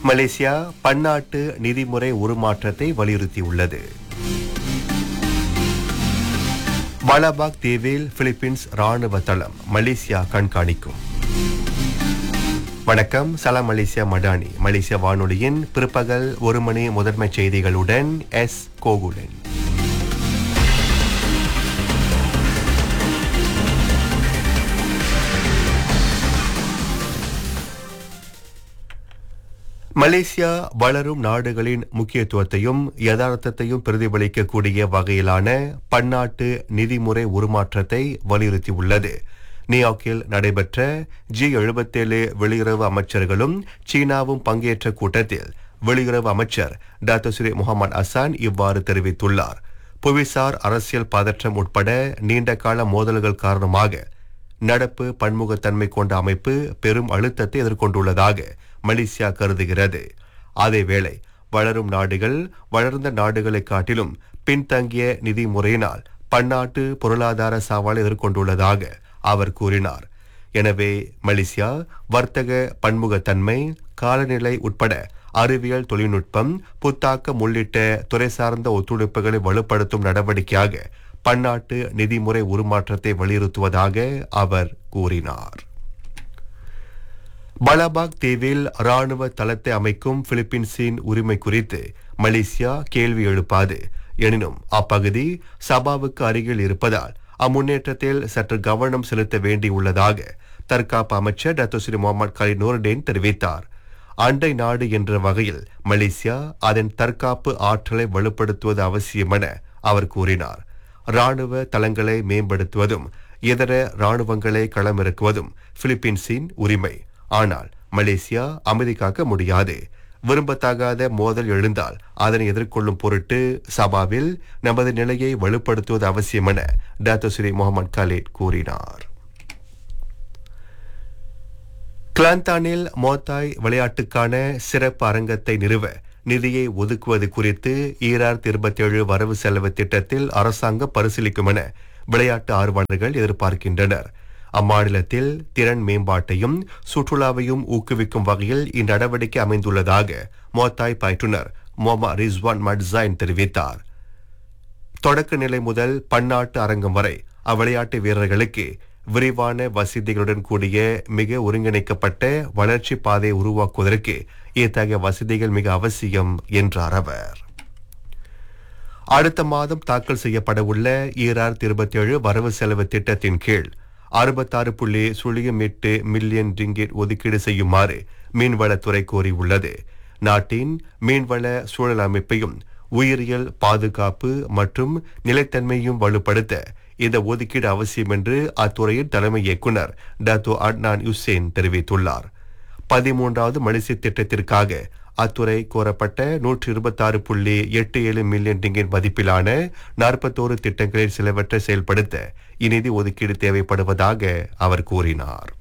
Malaysia பன்னாட்டு நிதிமுறை உருமாற்றத்தை வலியுறுத்தியுள்ளது மலபாக் தீவில் பிலிப்பீன்ஸ் ராணுவ தளம் மலேசியா கண்காணிக்கும் வணக்கம் சலாம் மலேசியா மடானி மலேசியா வானொலியின் பிற்பகல் ஒரு மணி முதன்மை செய்திகளுடன் எஸ் கோகுலன் மலேசியா வளரும் நாடுகளின் முக்கியத்துவத்தையும் யதார்த்தத்தையும் பிரதிபலிக்கக்கூடிய வகையிலான பன்னாட்டு நிதிமுறை உருமாற்றத்தை வலியுறுத்தியுள்ளது நியூயார்க்கில் நடைபெற்ற ஜி எழுபத்தேழு வெளியுறவு அமைச்சர்களும் சீனாவும் பங்கேற்ற கூட்டத்தில் வெளியுறவு அமைச்சர் டாக்டர் ஸ்ரீ முகமது அசான் இவ்வாறு தெரிவித்துள்ளார் புவிசார் அரசியல் பதற்றம் உட்பட நீண்டகால மோதல்கள் காரணமாக நடப்பு பன்முகத்தன்மை கொண்ட அமைப்பு பெரும் அழுத்தத்தை எதிர்கொண்டுள்ளதாக மலேசியா கருதுகிறது அதேவேளை வளரும் நாடுகள் வளர்ந்த நாடுகளை காட்டிலும் பின்தங்கிய நிதி முறையினால் பன்னாட்டு பொருளாதார சவாலை எதிர்கொண்டுள்ளதாக அவர் கூறினார் எனவே மலேசியா வர்த்தக பன்முகத்தன்மை காலநிலை உட்பட அறிவியல் தொழில்நுட்பம் புத்தாக்கம் உள்ளிட்ட துறை சார்ந்த ஒத்துழைப்புகளை வலுப்படுத்தும் நடவடிக்கையாக பன்னாட்டு நிதிமுறை உருமாற்றத்தை வலியுறுத்துவதாக அவர் கூறினார் பலபாக் தீவில் ராணுவ தளத்தை அமைக்கும் பிலிப்பீன்ஸின் உரிமை குறித்து மலேசியா கேள்வி எழுப்பாது எனினும் அப்பகுதி சபாவுக்கு அருகில் இருப்பதால் அம்முன்னேற்றத்தில் சற்று கவனம் செலுத்த வேண்டியுள்ளதாக தற்காப்பு அமைச்சர் டாக்டர் ஸ்ரீ முகமது கலி நூர்டேன் தெரிவித்தார் அண்டை நாடு என்ற வகையில் மலேசியா அதன் தற்காப்பு ஆற்றலை வலுப்படுத்துவது அவசியம் என அவர் கூறினார் ராணுவ தளங்களை மேம்படுத்துவதும் இதர ராணுவங்களை களமிறக்குவதும் பிலிப்பீன்ஸின் உரிமை ஆனால் மலேசியா அமைதி காக்க முடியாது விரும்பத்தகாத மோதல் எழுந்தால் அதனை எதிர்கொள்ளும் பொருட்டு சபாவில் நமது நிலையை வலுப்படுத்துவது அவசியம் என டாக்டர் ஸ்ரீ முகமது கலீட் கூறினார் கிளாந்தானில் மோத்தாய் விளையாட்டுக்கான சிறப்பு அரங்கத்தை நிறுவ நிதியை ஒதுக்குவது குறித்து ஈராயிரத்தி இருபத்தி ஏழு வரவு செலவு திட்டத்தில் அரசாங்கம் பரிசீலிக்கும் என விளையாட்டு ஆர்வலர்கள் எதிர்பார்க்கின்றனர் அம்மாநிலத்தில் திறன் மேம்பாட்டையும் சுற்றுலாவையும் ஊக்குவிக்கும் வகையில் இந்நடவடிக்கை அமைந்துள்ளதாக மோத்தாய் பயிற்றுனர் மொமா ரிஸ்வான் மட்சைன் தெரிவித்தார் தொடக்க நிலை முதல் பன்னாட்டு அரங்கம் வரை அவ்விளையாட்டு வீரர்களுக்கு விரிவான வசதிகளுடன் கூடிய மிக ஒருங்கிணைக்கப்பட்ட வளர்ச்சி பாதையை உருவாக்குவதற்கு இத்தகைய வசதிகள் மிக அவசியம் என்றார் அவர் அடுத்த மாதம் தாக்கல் செய்யப்படவுள்ள ஈராயிரத்தி இருபத்தி ஏழு வரவு செலவு திட்டத்தின் கீழ் அறுபத்தாறு புள்ளி சுழியம் எட்டு மில்லியன் ரிங்கெட் ஒதுக்கீடு செய்யுமாறு மீன்வளத்துறை கோரியுள்ளது நாட்டின் மீன்வள சூழல் அமைப்பையும் உயிரியல் பாதுகாப்பு மற்றும் நிலைத்தன்மையும் வலுப்படுத்த இந்த ஒதுக்கீடு அவசியம் என்று அத்துறையின் தலைமை இயக்குனர் டாத்தோ அட்னான் யுசேன் தெரிவித்துள்ளார் பதிமூன்றாவது மலிசி திட்டத்திற்காக அத்துறை கோரப்பட்ட நூற்றி இருபத்தாறு புள்ளி எட்டு ஏழு மில்லியன் ரிங்கின் மதிப்பிலான நாற்பத்தோரு திட்டங்களில் சிலவற்றை செயல்படுத்த இந்நிதி ஒதுக்கீடு தேவைப்படுவதாக அவர் கூறினார்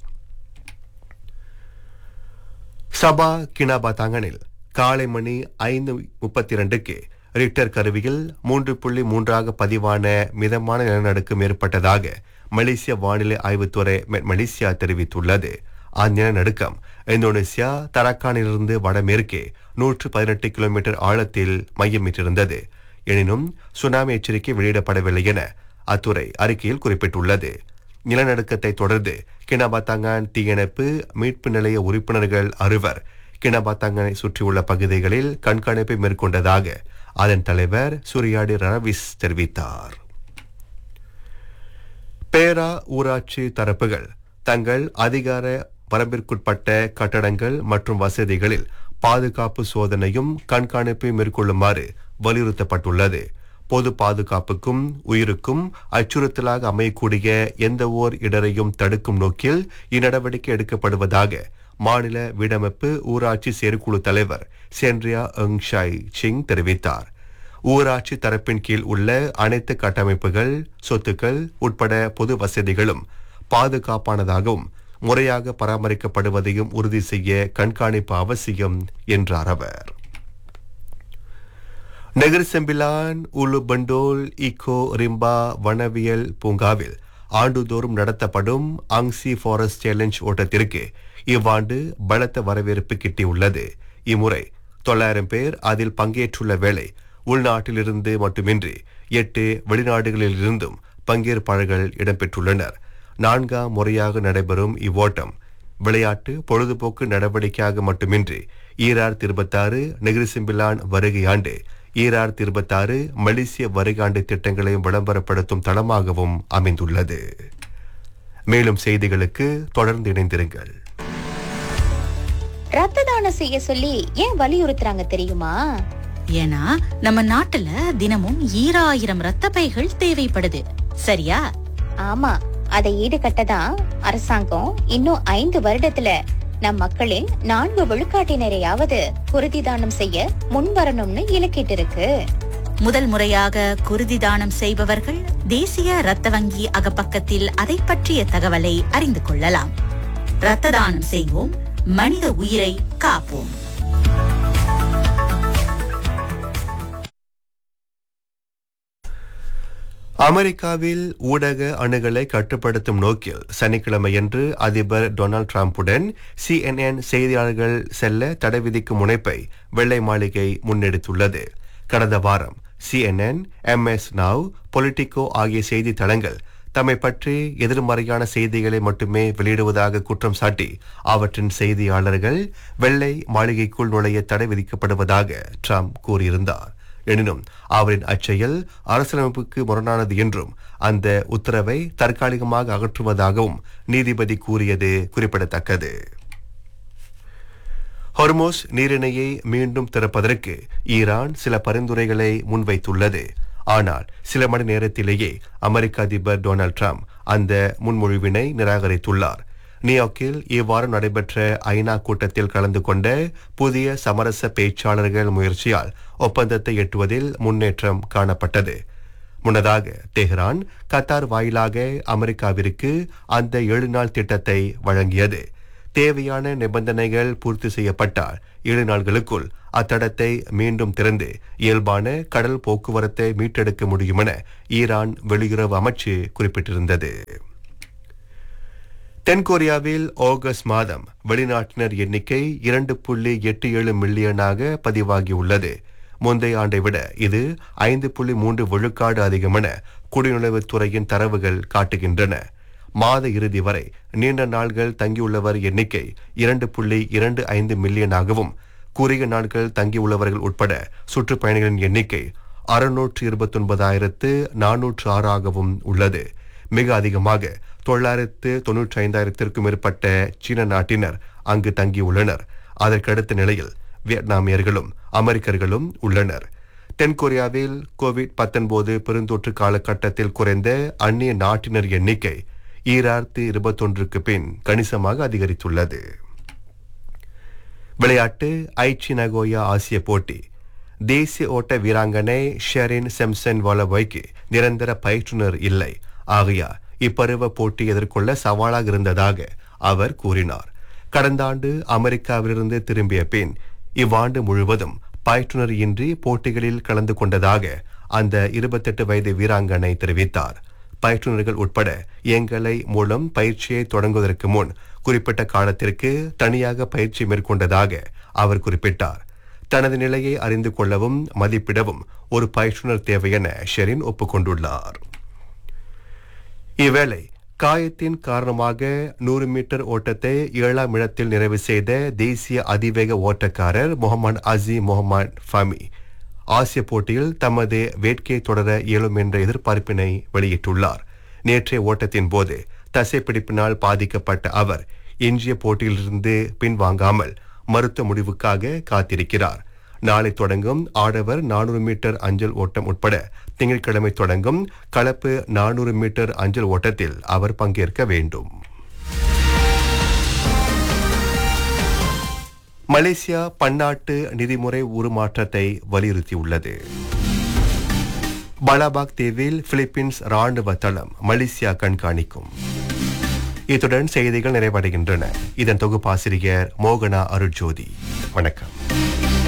சபா கினாபாத்தாங்கனில் காலை மணி ஐந்து முப்பத்தி இரண்டுக்கு ரிக்டர் கருவியில் மூன்று புள்ளி மூன்றாக பதிவான மிதமான நிலநடுக்கம் ஏற்பட்டதாக மலேசிய வானிலை ஆய்வுத்துறை மெட் மலேசியா தெரிவித்துள்ளது அந்நிலநடுக்கம் இந்தோனேசியா தரக்கானிலிருந்து வடமேற்கே நூற்று பதினெட்டு கிலோமீட்டர் ஆழத்தில் மையமிட்டிருந்தது எனினும் சுனாமி எச்சரிக்கை வெளியிடப்படவில்லை என அத்துறை அறிக்கையில் குறிப்பிட்டுள்ளது நிலநடுக்கத்தை தொடர்ந்து கினபாத்தாங்கான் தீயணைப்பு மீட்பு நிலைய உறுப்பினர்கள் அறுவர் கினபாத்தாங்கனை சுற்றியுள்ள பகுதிகளில் கண்காணிப்பை மேற்கொண்டதாக அதன் தலைவர் சூரியாடி ரவிஸ் தெரிவித்தார் பேரா ஊராட்சி தரப்புகள் தங்கள் அதிகார வரம்பிற்குட்பட்ட கட்டடங்கள் மற்றும் வசதிகளில் பாதுகாப்பு சோதனையும் கண்காணிப்பை மேற்கொள்ளுமாறு வலியுறுத்தப்பட்டுள்ளது பொது பாதுகாப்புக்கும் உயிருக்கும் அச்சுறுத்தலாக அமையக்கூடிய எந்த ஓர் இடரையும் தடுக்கும் நோக்கில் இந்நடவடிக்கை எடுக்கப்படுவதாக மாநில வீடமைப்பு ஊராட்சி செயற்குழு தலைவர் சென்ரியா எங்ஷாய் சிங் தெரிவித்தார் ஊராட்சி தரப்பின் கீழ் உள்ள அனைத்து கட்டமைப்புகள் சொத்துக்கள் உட்பட பொது வசதிகளும் பாதுகாப்பானதாகவும் முறையாக பராமரிக்கப்படுவதையும் உறுதி செய்ய கண்காணிப்பு அவசியம் என்றார் அவர் நெகர் செம்பிலான் உலு பண்டோல் இக்கோ ரிம்பா வனவியல் பூங்காவில் ஆண்டுதோறும் நடத்தப்படும் அங்சி ஃபாரஸ்ட் சேலஞ்ச் ஓட்டத்திற்கு இவ்வாண்டு பலத்த வரவேற்பு கிட்டியுள்ளது இம்முறை தொள்ளாயிரம் பேர் அதில் பங்கேற்றுள்ள வேளை உள்நாட்டிலிருந்து மட்டுமின்றி எட்டு வெளிநாடுகளிலிருந்தும் பங்கேற்பாளர்கள் இடம்பெற்றுள்ளனர் நான்காம் முறையாக நடைபெறும் இவ்வோட்டம் விளையாட்டு பொழுதுபோக்கு நடவடிக்கையாக மட்டுமின்றி ஈரார் இருபத்தாறு நெகிரிசிம்பிலான் வருகை ஆண்டு ஈரார் இருபத்தாறு மலேசிய வருகாண்டு திட்டங்களையும் விளம்பரப்படுத்தும் தளமாகவும் அமைந்துள்ளது மேலும் செய்திகளுக்கு தொடர்ந்து இணைந்திருங்கள் ரத்த தானம் செய்ய சொல்லி ஏன் வலியுறுத்துறாங்க தெரியுமா ஏன்னா நம்ம நாட்டுல தினமும் ஈராயிரம் ரத்த பைகள் தேவைப்படுது சரியா ஆமா அதை ஈடுகட்ட தான் அரசாங்கம் இன்னும் ஐந்து வருடத்துல நம் மக்களின் நான்கு விழுக்காட்டினரையாவது குருதி தானம் செய்ய முன்வரணும்னு இலக்கிட்டு இருக்கு முதல் முறையாக குருதி தானம் செய்பவர்கள் தேசிய ரத்த வங்கி அகப்பக்கத்தில் அதை பற்றிய தகவலை அறிந்து கொள்ளலாம் ரத்த தானம் செய்வோம் மனித உயிரை காப்போம் அமெரிக்காவில் ஊடக அணுகலை கட்டுப்படுத்தும் நோக்கில் சனிக்கிழமையன்று அதிபர் டொனால்ட் டிரம்புடன் சிஎன்என் செய்தியாளர்கள் செல்ல தடை விதிக்கும் முனைப்பை வெள்ளை மாளிகை முன்னெடுத்துள்ளது கடந்த வாரம் சிஎன்என் எம்எஸ் நவ் பொலிட்டிகோ ஆகிய செய்தி தளங்கள் தம்மை பற்றி எதிர்மறையான செய்திகளை மட்டுமே வெளியிடுவதாக குற்றம் சாட்டி அவற்றின் செய்தியாளர்கள் வெள்ளை மாளிகைக்குள் நுழைய தடை விதிக்கப்படுவதாக ட்ரம்ப் கூறியிருந்தார் எனினும் அவரின் அச்செயல் அரசியலமைப்புக்கு முரணானது என்றும் அந்த உத்தரவை தற்காலிகமாக அகற்றுவதாகவும் நீதிபதி கூறியது குறிப்பிடத்தக்கது ஹொர்மோஸ் நீரிணையை மீண்டும் திறப்பதற்கு ஈரான் சில பரிந்துரைகளை முன்வைத்துள்ளது ஆனால் சில மணி நேரத்திலேயே அமெரிக்க அதிபர் டொனால்ட் ட்ரம்ப் அந்த முன்மொழிவினை நிராகரித்துள்ளார் நியூயார்க்கில் இவ்வாரம் நடைபெற்ற ஐநா கூட்டத்தில் கலந்து கொண்ட புதிய சமரச பேச்சாளர்கள் முயற்சியால் ஒப்பந்தத்தை எட்டுவதில் முன்னேற்றம் காணப்பட்டது முன்னதாக தெஹ்ரான் கத்தார் வாயிலாக அமெரிக்காவிற்கு அந்த ஏழு நாள் திட்டத்தை வழங்கியது தேவையான நிபந்தனைகள் பூர்த்தி செய்யப்பட்டால் ஏழு நாள்களுக்குள் அத்தடத்தை மீண்டும் திறந்து இயல்பான கடல் போக்குவரத்தை மீட்டெடுக்க முடியும் என ஈரான் வெளியுறவு அமைச்சு குறிப்பிட்டிருந்தது தென்கொரியாவில் ஆகஸ்ட் மாதம் வெளிநாட்டினர் எண்ணிக்கை இரண்டு புள்ளி எட்டு ஏழு மில்லியனாக பதிவாகியுள்ளது முந்தைய ஆண்டை விட இது ஐந்து புள்ளி மூன்று விழுக்காடு அதிகம் என குடிநுழைவுத்துறையின் தரவுகள் காட்டுகின்றன மாத இறுதி வரை நீண்ட நாள்கள் தங்கியுள்ளவர் எண்ணிக்கை இரண்டு புள்ளி இரண்டு ஐந்து மில்லியனாகவும் குறுகிய நாட்கள் தங்கியுள்ளவர்கள் உட்பட சுற்றுப்பயணிகளின் எண்ணிக்கை அறுநூற்று இருபத்தொன்பதாயிரத்து நானூற்று ஆறாகவும் உள்ளது மிக அதிகமாக தொள்ளாயிரத்து தொன்னூற்றி ஐந்தாயிரத்திற்கும் மேற்பட்ட சீன நாட்டினர் அங்கு தங்கியுள்ளனர் அதற்கடுத்த நிலையில் வியட்நாமியர்களும் அமெரிக்கர்களும் உள்ளனர் தென்கொரியாவில் கோவிட் பத்தொன்பது பெருந்தொற்று காலகட்டத்தில் குறைந்த அந்நிய நாட்டினர் எண்ணிக்கை ஈராயிரத்து இருபத்தொன்றுக்கு பின் கணிசமாக அதிகரித்துள்ளது விளையாட்டு ஐச்சி நகோயா ஆசிய போட்டி தேசிய ஓட்ட வீராங்கனை ஷெரின் செம்சன் வாலபாய்க்கு நிரந்தர பயிற்றுனர் இல்லை ஆகையால் இப்பருவ போட்டி எதிர்கொள்ள சவாலாக இருந்ததாக அவர் கூறினார் கடந்த ஆண்டு அமெரிக்காவிலிருந்து திரும்பிய பின் இவ்வாண்டு முழுவதும் பயிற்றுனர் இன்றி போட்டிகளில் கலந்து கொண்டதாக அந்த இருபத்தெட்டு வயது வீராங்கனை தெரிவித்தார் பயிற்றுனர்கள் உட்பட எங்களை மூலம் பயிற்சியை தொடங்குவதற்கு முன் குறிப்பிட்ட காலத்திற்கு தனியாக பயிற்சி மேற்கொண்டதாக அவர் குறிப்பிட்டார் தனது நிலையை அறிந்து கொள்ளவும் மதிப்பிடவும் ஒரு பயிற்றுனர் தேவை என ஷெரின் ஒப்புக்கொண்டுள்ளார் இவ்வேளை காயத்தின் காரணமாக நூறு மீட்டர் ஓட்டத்தை ஏழாம் இடத்தில் நிறைவு செய்த தேசிய அதிவேக ஓட்டக்காரர் முகமது அசி முகமது ஃபமி ஆசிய போட்டியில் தமது வேட்கையை தொடர இயலும் என்ற எதிர்பார்ப்பினை வெளியிட்டுள்ளார் நேற்றைய ஓட்டத்தின் போது தசைப்பிடிப்பினால் பாதிக்கப்பட்ட அவர் எஞ்சிய போட்டியிலிருந்து பின்வாங்காமல் மருத்துவ முடிவுக்காக காத்திருக்கிறார் நாளை தொடங்கும் ஆடவர் நானூறு மீட்டர் அஞ்சல் ஓட்டம் உட்பட திங்கட்கிழமை தொடங்கும் கலப்பு நானூறு மீட்டர் அஞ்சல் ஓட்டத்தில் அவர் பங்கேற்க வேண்டும் மலேசியா பன்னாட்டு நிதிமுறை உருமாற்றத்தை வலியுறுத்தியுள்ளது பலாபாக் தீவில் பிலிப்பீன்ஸ் ராணுவ தளம் மலேசியா கண்காணிக்கும் இத்துடன் செய்திகள் நிறைவடைகின்றன இதன் தொகுப்பாசிரியர் மோகனா அருட்ஜோதி வணக்கம்